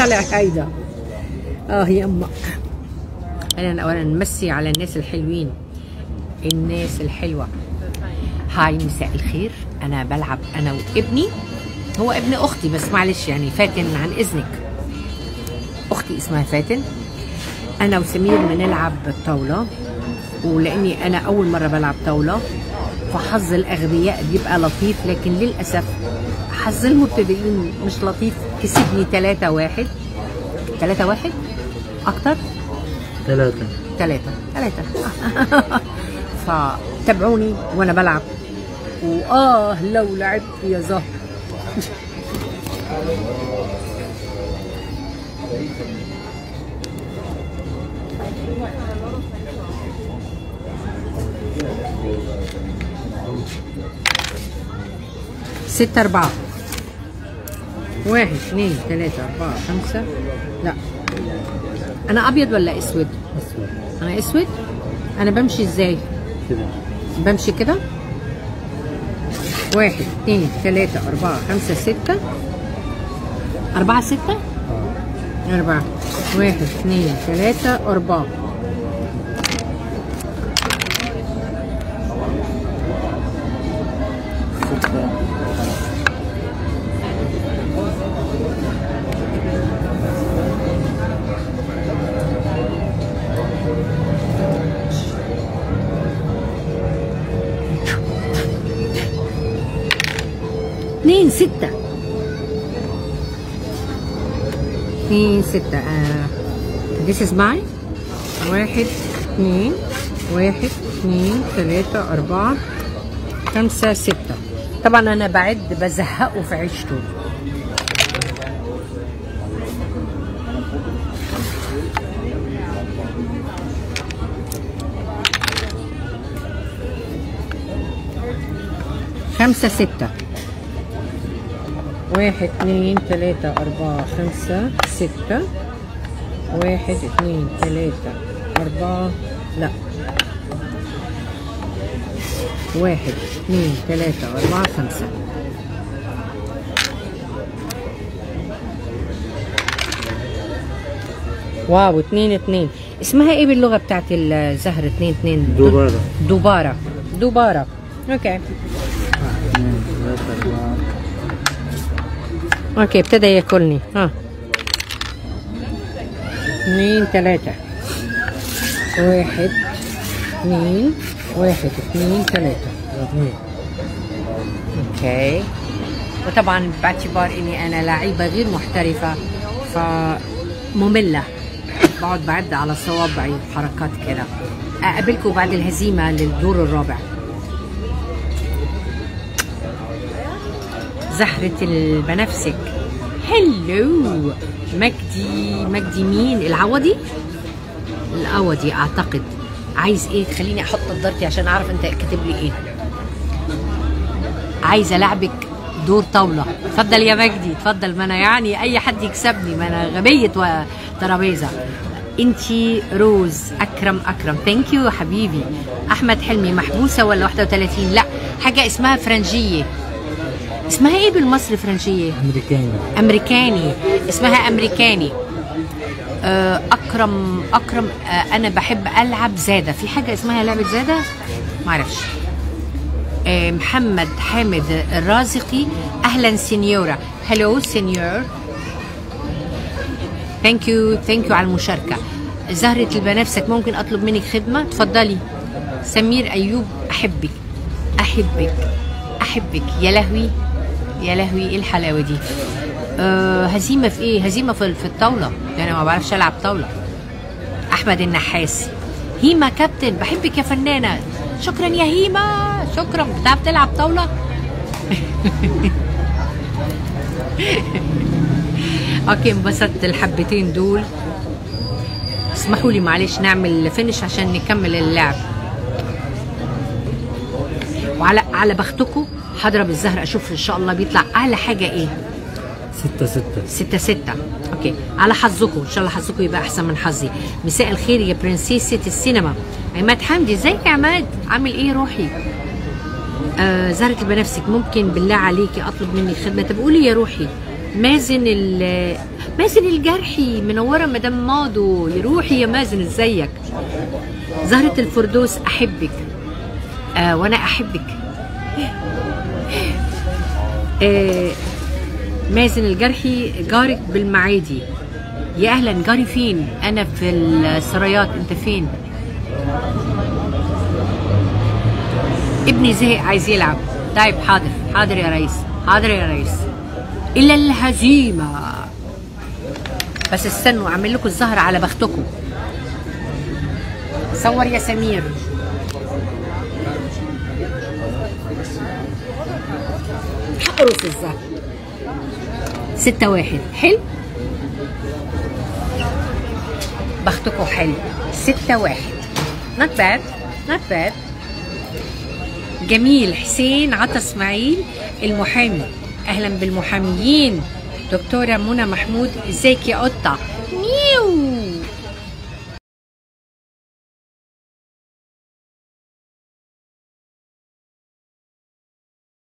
طالع هيدا اه يا اما خلينا اولا نمسي على الناس الحلوين الناس الحلوه هاي مساء الخير انا بلعب انا وابني هو ابن اختي بس معلش يعني فاتن عن اذنك اختي اسمها فاتن انا وسمير بنلعب طاوله ولاني انا اول مره بلعب طاوله فحظ الاغبياء بيبقى لطيف لكن للاسف حظ المبتدئين مش لطيف كسبني 3 واحد 3 واحد اكتر ثلاثة ثلاثة ثلاثة فتابعوني وانا بلعب واه لو لعبت يا زهر ستة أربعة واحد اثنين ثلاثة أربعة خمسة لا أنا أبيض ولا أسود؟ أسود أنا أسود؟ أنا بمشي إزاي؟ كذا بمشي كده واحد اثنين ثلاثة أربعة خمسة ستة أربعة ستة آه. أربعة واحد اثنين ثلاثة أربعة ستة اثنين ستة اثنين ستة آه. This is mine واحد اثنين واحد اثنين ثلاثة أربعة خمسة ستة طبعا أنا بعد بزهقه في عيشته خمسة ستة واحد اثنين ثلاثة أربعة خمسة ستة واحد اثنين ثلاثة أربعة لا واحد اثنين ثلاثة أربعة خمسة واو اثنين اثنين اسمها ايه باللغة بتاعت الزهر اثنين اثنين دوبارة دوبارة دوبارة اوكي اثنين ثلاثة أربعة اوكي ابتدى ياكلني ها اثنين ثلاثة واحد اثنين واحد اثنين ثلاثة اثنين اوكي وطبعا باعتبار اني انا لعيبة غير محترفة فمملة بقعد بعد على صوابعي حركات كده اقابلكم بعد الهزيمة للدور الرابع زهرة البنفسج هلو مجدي مجدي مين العوضي العوضي اعتقد عايز ايه خليني احط نظارتي عشان اعرف انت كاتب لي ايه عايزه العبك دور طاوله اتفضل يا مجدي اتفضل ما انا يعني اي حد يكسبني ما انا غبيه وترابيزه انتي روز اكرم اكرم ثانك يو حبيبي احمد حلمي محبوسه ولا 31 لا حاجه اسمها فرنجيه اسمها ايه بالمصري فرنجيه أمريكاني امريكاني اسمها امريكاني آه، اكرم اكرم آه، انا بحب العب زاده في حاجه اسمها لعبه زاده ما اعرفش آه، محمد حامد الرازقي اهلا سينيورا هلو سينيور ثانك يو ثانك يو على المشاركه زهره البنفسك ممكن اطلب منك خدمه تفضلي سمير ايوب احبك احبك احبك يا لهوي يا لهوي ايه الحلاوه دي أه هزيمه في ايه هزيمه في في الطاوله انا ما بعرفش العب طاوله احمد النحاس هيما كابتن بحبك يا فنانه شكرا يا هيما شكرا بتعرف تلعب طاوله اوكي انبسطت الحبتين دول اسمحوا لي معلش نعمل فينش عشان نكمل اللعب وعلى على بختكم هضرب الزهر اشوف ان شاء الله بيطلع اعلى حاجه ايه ستة ستة ستة ستة اوكي على حظكم ان شاء الله حظكم يبقى احسن من حظي مساء الخير يا برنسيسة السينما عماد حمدي ازيك يا عماد عامل ايه روحي آه زهرة البنفسك ممكن بالله عليكي اطلب منك خدمة طب قولي يا روحي مازن ال مازن الجرحي منوره مدام ماضو روحي يا مازن ازيك زهرة الفردوس احبك آه وانا احبك آه مازن الجرحي جارك بالمعادي يا اهلا جاري فين انا في السرايات انت فين ابني زهق عايز يلعب طيب حاضر حاضر يا ريس حاضر يا ريس الا الهزيمه بس استنوا اعمل لكم الزهر على بختكم صور يا سمير هقرص الزهر ستة واحد حلو بختكم حلو ستة واحد not bad not bad جميل حسين عطا اسماعيل المحامي اهلا بالمحاميين دكتوره منى محمود ازيك يا قطه ميو